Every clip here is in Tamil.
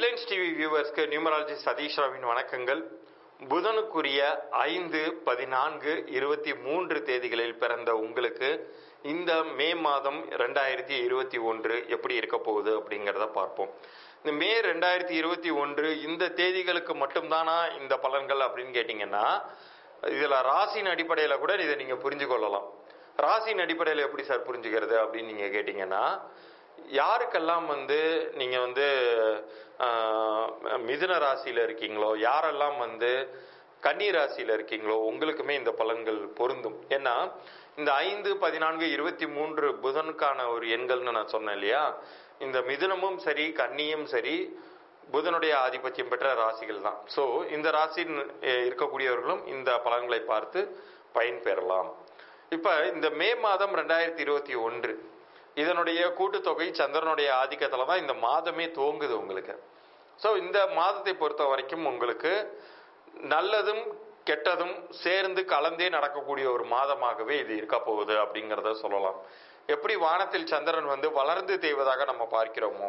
ஹெட்லைன்ஸ் டிவி வியூவர்ஸ்க்கு நியூமராலஜி சதீஷ் ராவின் வணக்கங்கள் புதனுக்குரிய ஐந்து பதினான்கு இருபத்தி மூன்று தேதிகளில் பிறந்த உங்களுக்கு இந்த மே மாதம் ரெண்டாயிரத்தி இருபத்தி ஒன்று எப்படி இருக்க போகுது அப்படிங்கிறத பார்ப்போம் இந்த மே ரெண்டாயிரத்தி இருபத்தி ஒன்று இந்த தேதிகளுக்கு மட்டும்தானா இந்த பலன்கள் அப்படின்னு கேட்டிங்கன்னா இதில் ராசியின் அடிப்படையில் கூட இதை நீங்கள் புரிஞ்சு கொள்ளலாம் ராசியின் அடிப்படையில் எப்படி சார் புரிஞ்சுக்கிறது அப்படின்னு நீங்கள் கேட்டிங்கன்னா யாருக்கெல்லாம் வந்து நீங்கள் வந்து ஆஹ், மிதுன ராசியில் இருக்கீங்களோ யாரெல்லாம் வந்து கன்னி ராசியில் இருக்கீங்களோ உங்களுக்குமே இந்த பலன்கள் பொருந்தும் ஏன்னா இந்த ஐந்து பதினான்கு இருபத்தி மூன்று புதனுக்கான ஒரு எண்கள்னு நான் சொன்னேன் இல்லையா இந்த மிதுனமும் சரி கன்னியும் சரி புதனுடைய ஆதிபத்தியம் பெற்ற ராசிகள் தான் ஸோ இந்த ராசியில் அஹ், இருக்கக்கூடியவர்களும் இந்த பலன்களை பார்த்து பயன்பெறலாம் இப்போ இந்த மே மாதம் ரெண்டாயிரத்தி இருபத்தி ஒன்று இதனுடைய கூட்டுத்தொகை சந்திரனுடைய ஆதிக்கத்தில் தான் இந்த மாதமே துவங்குது உங்களுக்கு ஸோ இந்த மாதத்தை பொறுத்த வரைக்கும் உங்களுக்கு நல்லதும் கெட்டதும் சேர்ந்து கலந்தே நடக்கக்கூடிய ஒரு மாதமாகவே இது இருக்க போகுது அப்படிங்கிறத சொல்லலாம் எப்படி வானத்தில் சந்திரன் வந்து வளர்ந்து தேய்வதாக நம்ம பார்க்கிறோமோ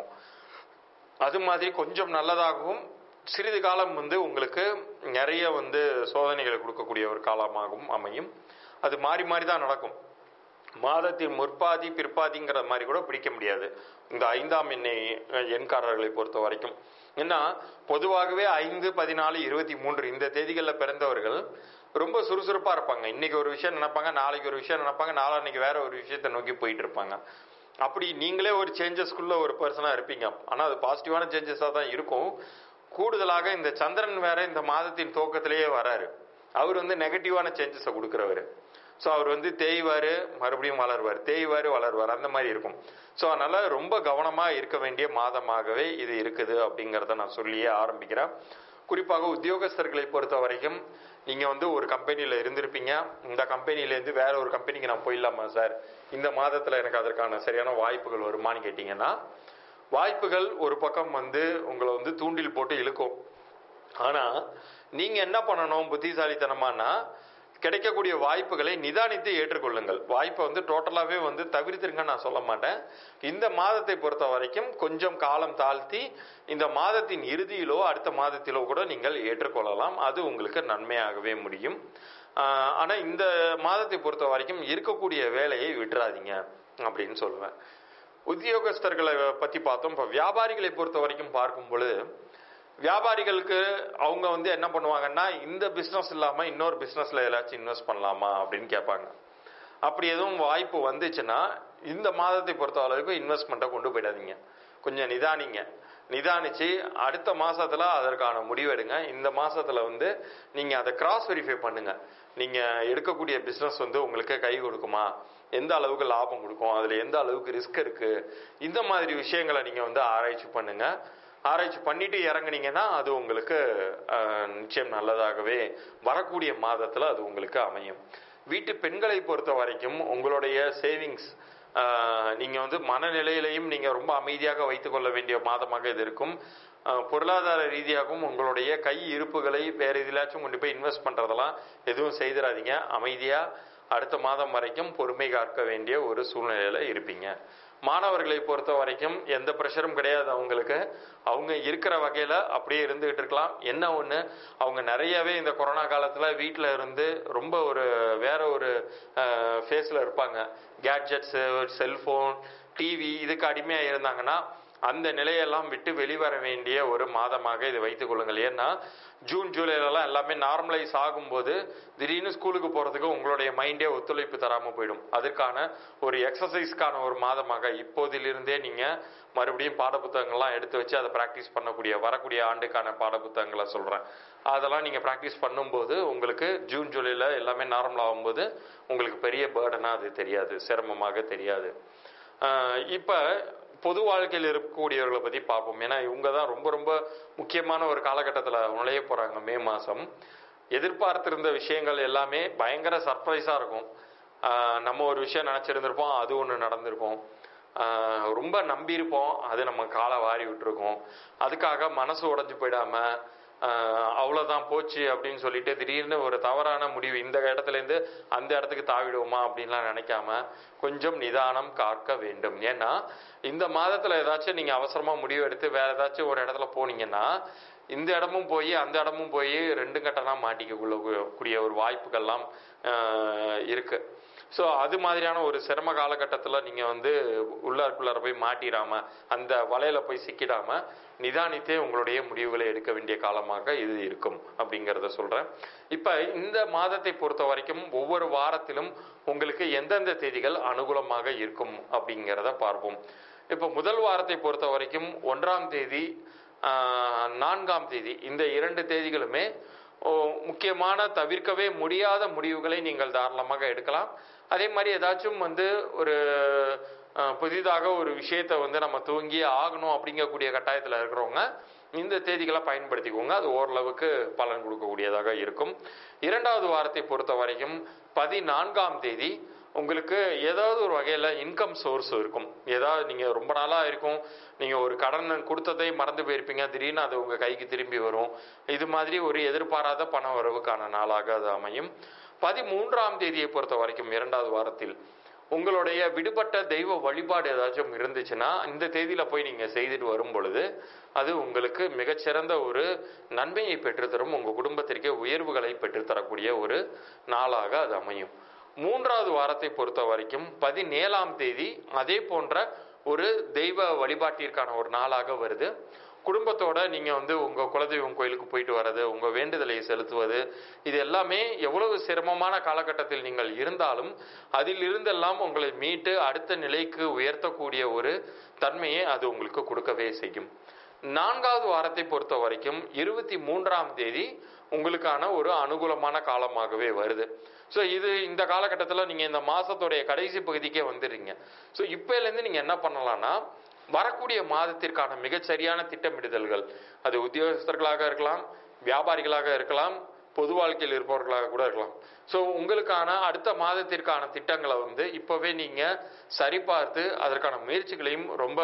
அது மாதிரி கொஞ்சம் நல்லதாகவும் சிறிது காலம் வந்து உங்களுக்கு நிறைய வந்து சோதனைகளை கொடுக்கக்கூடிய ஒரு காலமாகவும் அமையும் அது மாறி மாறி தான் நடக்கும் மாதத்தின் முற்பாதி பிற்பாதிங்கிற மாதிரி கூட பிடிக்க முடியாது இந்த ஐந்தாம் எண்ணை எண்காரர்களை பொறுத்த வரைக்கும் ஏன்னா பொதுவாகவே ஐந்து பதினாலு இருபத்தி மூன்று இந்த தேதிகளில் பிறந்தவர்கள் ரொம்ப சுறுசுறுப்பாக இருப்பாங்க இன்னைக்கு ஒரு விஷயம் நினைப்பாங்க நாளைக்கு ஒரு விஷயம் நினைப்பாங்க நாளான்னைக்கு வேற ஒரு விஷயத்தை நோக்கி போயிட்டு இருப்பாங்க அப்படி நீங்களே ஒரு சேஞ்சஸ்க்குள்ள ஒரு பர்சனாக இருப்பீங்க ஆனால் அது பாசிட்டிவான சேஞ்சஸாக தான் இருக்கும் கூடுதலாக இந்த சந்திரன் வேற இந்த மாதத்தின் துவக்கத்திலேயே வராரு அவர் வந்து நெகட்டிவான சேஞ்சஸை கொடுக்குறவர் ஸோ அவர் வந்து தேய்வார் மறுபடியும் வளருவார் தேய்வார் வளருவார் அந்த மாதிரி இருக்கும் ஸோ அதனால ரொம்ப கவனமாக இருக்க வேண்டிய மாதமாகவே இது இருக்குது அப்படிங்கிறத நான் சொல்லியே ஆரம்பிக்கிறேன் குறிப்பாக உத்தியோகஸ்தர்களை பொறுத்த வரைக்கும் நீங்கள் வந்து ஒரு கம்பெனியில் இருந்திருப்பீங்க இந்த கம்பெனிலேருந்து வேற ஒரு கம்பெனிக்கு நான் போயிடலாமா சார் இந்த மாதத்தில் எனக்கு அதற்கான சரியான வாய்ப்புகள் வருமான்னு கேட்டிங்கன்னா வாய்ப்புகள் ஒரு பக்கம் வந்து உங்களை வந்து தூண்டில் போட்டு இழுக்கும் ஆனால் நீங்கள் என்ன பண்ணணும் புத்திசாலித்தனமானா கிடைக்கக்கூடிய வாய்ப்புகளை நிதானித்து ஏற்றுக்கொள்ளுங்கள் வாய்ப்பை வந்து டோட்டலாகவே வந்து தவிர்த்துருங்க நான் சொல்ல மாட்டேன் இந்த மாதத்தை பொறுத்த வரைக்கும் கொஞ்சம் காலம் தாழ்த்தி இந்த மாதத்தின் இறுதியிலோ அடுத்த மாதத்திலோ கூட நீங்கள் ஏற்றுக்கொள்ளலாம் அது உங்களுக்கு நன்மையாகவே முடியும் ஆனால் இந்த மாதத்தை பொறுத்த வரைக்கும் இருக்கக்கூடிய வேலையை விட்டுறாதீங்க அப்படின்னு சொல்லுவேன் உத்தியோகஸ்தர்களை பற்றி பார்த்தோம் இப்போ வியாபாரிகளை பொறுத்த வரைக்கும் பார்க்கும் பொழுது வியாபாரிகளுக்கு அவங்க வந்து என்ன பண்ணுவாங்கன்னா இந்த பிஸ்னஸ் இல்லாமல் இன்னொரு பிஸ்னஸில் ஏதாச்சும் இன்வெஸ்ட் பண்ணலாமா அப்படின்னு கேட்பாங்க அப்படி எதுவும் வாய்ப்பு வந்துச்சுன்னா இந்த மாதத்தை பொறுத்த அளவுக்கு இன்வெஸ்ட்மெண்ட்டை கொண்டு போயிடாதீங்க கொஞ்சம் நிதானிங்க நிதானிச்சு அடுத்த மாசத்துல அதற்கான முடிவெடுங்க இந்த மாசத்துல வந்து நீங்க அதை கிராஸ் வெரிஃபை பண்ணுங்க நீங்க எடுக்கக்கூடிய பிசினஸ் வந்து உங்களுக்கு கை கொடுக்குமா எந்த அளவுக்கு லாபம் கொடுக்கும் அதுல எந்த அளவுக்கு ரிஸ்க் இருக்கு இந்த மாதிரி விஷயங்களை நீங்க வந்து ஆராய்ச்சி பண்ணுங்க ஆராய்ச்சி பண்ணிட்டு இறங்குனீங்கன்னா அது உங்களுக்கு அஹ், நிச்சயம் நல்லதாகவே வரக்கூடிய மாதத்துல அது உங்களுக்கு அமையும் வீட்டு பெண்களை பொறுத்த வரைக்கும் உங்களுடைய சேவிங்ஸ் நீங்க வந்து மனநிலையிலையும் நீங்க ரொம்ப அமைதியாக வைத்துக் கொள்ள வேண்டிய மாதமாக இது இருக்கும் அஹ், பொருளாதார ரீதியாகவும் உங்களுடைய கை இருப்புகளை வேற எதிலாச்சும் கொண்டு போய் இன்வெஸ்ட் பண்றதெல்லாம் எதுவும் செய்திடாதீங்க அமைதியா அடுத்த மாதம் வரைக்கும் பொறுமை காக்க வேண்டிய ஒரு சூழ்நிலையில இருப்பீங்க மாணவர்களை பொறுத்த வரைக்கும் எந்த ப்ரெஷரும் கிடையாது அவங்களுக்கு அவங்க இருக்கிற வகையில அப்படியே இருந்துகிட்டு இருக்கலாம் என்ன ஒண்ணு அவங்க நிறையவே இந்த கொரோனா காலத்துல வீட்டில் இருந்து ரொம்ப ஒரு வேற ஒரு ஃபேஸ்ல இருப்பாங்க கேட்ஜெட்ஸ் செல்போன் டிவி இதுக்கு அடிமையா இருந்தாங்கன்னா அந்த நிலையெல்லாம் விட்டு வெளிவர வேண்டிய ஒரு மாதமாக இது வைத்துக் கொள்ளுங்கள் ஏன்னா ஜூன் ஜூலைலலாம் எல்லாமே நார்மலைஸ் ஆகும்போது திடீர்னு ஸ்கூலுக்கு போகிறதுக்கு உங்களுடைய மைண்டே ஒத்துழைப்பு தராமல் போயிடும் அதற்கான ஒரு எக்ஸசைஸ்க்கான ஒரு மாதமாக இப்போதிலிருந்தே நீங்கள் மறுபடியும் பாடப்புத்தகங்கள்லாம் எடுத்து வச்சு அதை ப்ராக்டிஸ் பண்ணக்கூடிய வரக்கூடிய ஆண்டுக்கான பாடப்புத்தகங்களை சொல்கிறேன் அதெல்லாம் நீங்கள் ப்ராக்டிஸ் பண்ணும்போது உங்களுக்கு ஜூன் ஜூலையில் எல்லாமே நார்மல் ஆகும்போது உங்களுக்கு பெரிய பேர்டனாக அது தெரியாது சிரமமாக தெரியாது இப்போ பொது வாழ்க்கையில் இருக்கக்கூடியவர்களை பற்றி பார்ப்போம் ஏன்னா இவங்க தான் ரொம்ப ரொம்ப முக்கியமான ஒரு காலகட்டத்தில் நுழைய போகிறாங்க மே மாதம் எதிர்பார்த்திருந்த விஷயங்கள் எல்லாமே பயங்கர சர்ப்ரைஸாக இருக்கும் ஆஹ் நம்ம ஒரு விஷயம் நினச்சிருந்திருப்போம் அது ஒன்று நடந்திருக்கும் ஆஹ் ரொம்ப நம்பியிருப்போம் அது நம்ம காலை வாரி விட்டுருக்கோம் அதுக்காக மனசு உடைஞ்சு போயிடாம ஆஹ், அவ்வளவுதான் போச்சு அப்படின்னு சொல்லிட்டு திடீர்னு ஒரு தவறான முடிவு இந்த இடத்துல இருந்து அந்த இடத்துக்கு தாவிடுவோமா அப்படின்லாம் நினைக்காம கொஞ்சம் நிதானம் காக்க வேண்டும் ஏன்னா இந்த மாதத்துல ஏதாச்சும் நீங்க அவசரமா முடிவு எடுத்து வேற ஏதாச்சும் ஒரு இடத்துல போனீங்கன்னா இந்த இடமும் போய் அந்த இடமும் போய் ரெண்டு கட்டனா மாட்டிக்க கொள்ள கூடிய ஒரு வாய்ப்புகள்லாம் ஆஹ், இருக்கு ஸோ அது மாதிரியான ஒரு சிரம காலகட்டத்தில் நீங்கள் வந்து உள்ளாருக்குள்ளார போய் மாட்டிடாம அந்த வலையில போய் சிக்கிடாம நிதானித்தே உங்களுடைய முடிவுகளை எடுக்க வேண்டிய காலமாக இது இருக்கும் அப்படிங்கிறத சொல்கிறேன் இப்போ இந்த மாதத்தை பொறுத்த வரைக்கும் ஒவ்வொரு வாரத்திலும் உங்களுக்கு எந்தெந்த தேதிகள் அனுகூலமாக இருக்கும் அப்படிங்கிறத பார்ப்போம் இப்போ முதல் வாரத்தை பொறுத்த வரைக்கும் ஒன்றாம் தேதி ஆஹ், நான்காம் தேதி இந்த இரண்டு தேதிகளுமே ஓ, முக்கியமான தவிர்க்கவே முடியாத முடிவுகளை நீங்கள் தாராளமாக எடுக்கலாம் அதே மாதிரி ஏதாச்சும் வந்து ஒரு அஹ், புதிதாக ஒரு விஷயத்தை வந்து நம்ம துவங்கியே ஆகணும் அப்படிங்கக்கூடிய கட்டாயத்தில் இருக்கிறவங்க இந்த தேதிகளை பயன்படுத்திக்கோங்க அது ஓரளவுக்கு பலன் கொடுக்கக்கூடியதாக இருக்கும் இரண்டாவது வாரத்தை பொறுத்த வரைக்கும் பதினான்காம் தேதி உங்களுக்கு ஏதாவது ஒரு வகையில் இன்கம் சோர்ஸ் இருக்கும் ஏதாவது நீங்கள் ரொம்ப நாளாக இருக்கும் நீங்கள் ஒரு கடன் கொடுத்ததை மறந்து போயிருப்பீங்க திடீர்னு அது உங்கள் கைக்கு திரும்பி வரும் இது மாதிரி ஒரு எதிர்பாராத பண வரவுக்கான நாளாக அது அமையும் பதிமூன்றாம் தேதியை பொறுத்த வரைக்கும் இரண்டாவது வாரத்தில் உங்களுடைய விடுபட்ட தெய்வ வழிபாடு ஏதாச்சும் இருந்துச்சுன்னா இந்த தேதியில போய் நீங்க செய்துட்டு வரும் பொழுது அது உங்களுக்கு மிகச்சிறந்த ஒரு நன்மையை பெற்றுத்தரும் உங்க குடும்பத்திற்கே உயர்வுகளை பெற்றுத்தரக்கூடிய ஒரு நாளாக அது அமையும் மூன்றாவது வாரத்தை பொறுத்த வரைக்கும் பதினேழாம் தேதி அதே போன்ற ஒரு தெய்வ வழிபாட்டிற்கான ஒரு நாளாக வருது குடும்பத்தோட நீங்க வந்து உங்க குலதெய்வம் கோயிலுக்கு போயிட்டு வர்றது உங்க வேண்டுதலை செலுத்துவது இது எல்லாமே எவ்வளவு சிரமமான காலகட்டத்தில் நீங்கள் இருந்தாலும் அதில் இருந்தெல்லாம் உங்களை மீட்டு அடுத்த நிலைக்கு உயர்த்தக்கூடிய ஒரு தன்மையை அது உங்களுக்கு கொடுக்கவே செய்யும் நான்காவது வாரத்தை பொறுத்த வரைக்கும் இருபத்தி மூன்றாம் தேதி உங்களுக்கான ஒரு அனுகூலமான காலமாகவே வருது ஸோ இது இந்த காலகட்டத்தில் நீங்கள் இந்த மாதத்துடைய கடைசி பகுதிக்கே வந்துடுறீங்க ஸோ இப்போலேருந்து நீங்கள் என்ன பண்ணலாம்னா வரக்கூடிய மாதத்திற்கான மிகச்சரியான திட்டமிடுதல்கள் அது உத்தியோகஸ்தர்களாக இருக்கலாம் வியாபாரிகளாக இருக்கலாம் பொது வாழ்க்கையில் இருப்பவர்களாக கூட இருக்கலாம் ஸோ உங்களுக்கான அடுத்த மாதத்திற்கான திட்டங்களை வந்து இப்போவே நீங்கள் சரிபார்த்து அதற்கான முயற்சிகளையும் ரொம்ப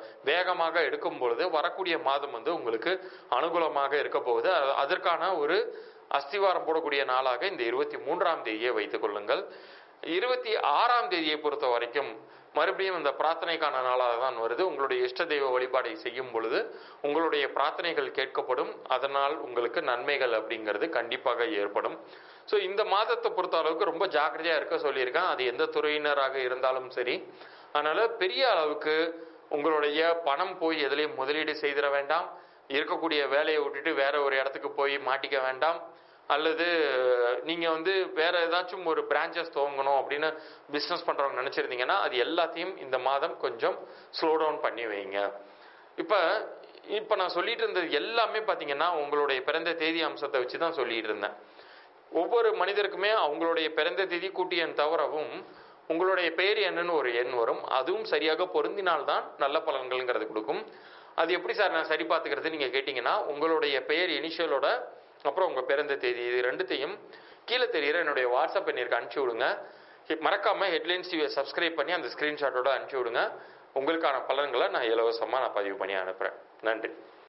வேகமாக எடுக்கும் பொழுது வரக்கூடிய மாதம் வந்து உங்களுக்கு அனுகூலமாக இருக்க போகுது அ- அதற்கான ஒரு அஸ்திவாரம் போடக்கூடிய நாளாக இந்த இருபத்தி மூன்றாம் தேதியை வைத்துக் கொள்ளுங்கள் இருபத்தி ஆறாம் தேதியை பொறுத்த வரைக்கும் மறுபடியும் இந்த பிரார்த்தனைக்கான நாளாக தான் வருது உங்களுடைய இஷ்ட தெய்வ வழிபாடை செய்யும் பொழுது உங்களுடைய பிரார்த்தனைகள் கேட்கப்படும் அதனால் உங்களுக்கு நன்மைகள் அப்படிங்கிறது கண்டிப்பாக ஏற்படும் ஸோ இந்த மாதத்தை பொறுத்த அளவுக்கு ரொம்ப ஜாக்கிரதையா இருக்க சொல்லியிருக்கேன் அது எந்த துறையினராக இருந்தாலும் சரி அதனால பெரிய அளவுக்கு உங்களுடைய பணம் போய் எதுலேயும் முதலீடு செய்திட வேண்டாம் இருக்கக்கூடிய வேலையை விட்டுட்டு வேற ஒரு இடத்துக்கு போய் மாட்டிக்க வேண்டாம் அல்லது நீங்க வந்து வேற ஏதாச்சும் ஒரு பிரான்ச்சஸ் துவங்கணும் அப்படின்னு பிசினஸ் பண்றவங்க நினைச்சிருந்தீங்கன்னா அது எல்லாத்தையும் இந்த மாதம் கொஞ்சம் ஸ்லோ டவுன் பண்ணி வைங்க இப்ப இப்ப நான் சொல்லிட்டு இருந்தது எல்லாமே பாத்தீங்கன்னா உங்களுடைய பிறந்த தேதி அம்சத்தை வச்சு தான் சொல்லிட்டு இருந்தேன் ஒவ்வொரு மனிதருக்குமே அவங்களுடைய பிறந்த தேதி கூட்டி எண் தவிரவும் உங்களுடைய பெயர் என்னன்னு ஒரு எண் வரும் அதுவும் சரியாக பொருந்தினால்தான் நல்ல பலன்கள்ங்கிறது கொடுக்கும் அது எப்படி சார் நான் சரி பார்த்துக்கிறது நீங்க கேட்டீங்கன்னா உங்களுடைய பெயர் இனிஷியலோட அப்புறம் உங்க பிறந்த தேதி இது ரெண்டுத்தையும் கீழே தெரியுற என்னுடைய வாட்ஸ்அப் எண்ணிற்கு அனுப்பிச்சி விடுங்க ஹெ- மறக்காம ஹெட்லைன்ஸ் டிவியை சப்ஸ்கிரைப் பண்ணி அந்த ஸ்கிரீன்ஷாட்டோட அனுப்பிச்சி விடுங்க உங்களுக்கான பலன்களை நான் இலவசமா நான் பதிவு பண்ணி அனுப்புறேன் நன்றி